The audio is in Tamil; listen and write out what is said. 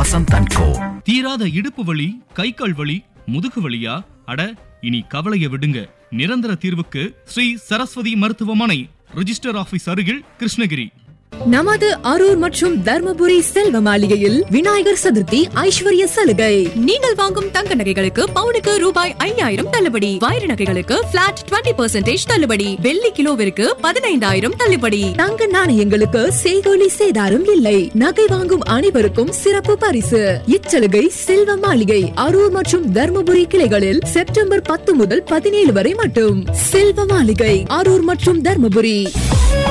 வசந்த் அண்ட் கோ தீராத இடுப்பு வலி கை கால் வலி முதுகு வலியா அட இனி கவலைய விடுங்க நிரந்தர தீர்வுக்கு ஸ்ரீ சரஸ்வதி மருத்துவமனை ரிஜிஸ்டர் ஆபீஸ் அருகில் கிருஷ்ணகிரி நமது அரூர் மற்றும் தர்மபுரி செல்வ மாளிகையில் விநாயகர் சதுர்த்தி ஐஸ்வர்ய சலுகை நீங்கள் வாங்கும் தங்க நகைகளுக்கு பவுனுக்கு ரூபாய் ஐயாயிரம் தள்ளுபடி வைர நகைகளுக்கு பிளாட் 20% தள்ளுபடி வெள்ளி கிலோவிற்கு பதினைந்தாயிரம் தள்ளுபடி தங்க நாணயங்களுக்கு செய்கோலி சேதாரம் இல்லை நகை வாங்கும் அனைவருக்கும் சிறப்பு பரிசு இச்சலுகை செல்வ மாளிகை அரூர் மற்றும் தர்மபுரி கிளைகளில் செப்டம்பர் பத்து முதல் பதினேழு வரை மட்டும் செல்வ மாளிகை அரூர் மற்றும் தர்மபுரி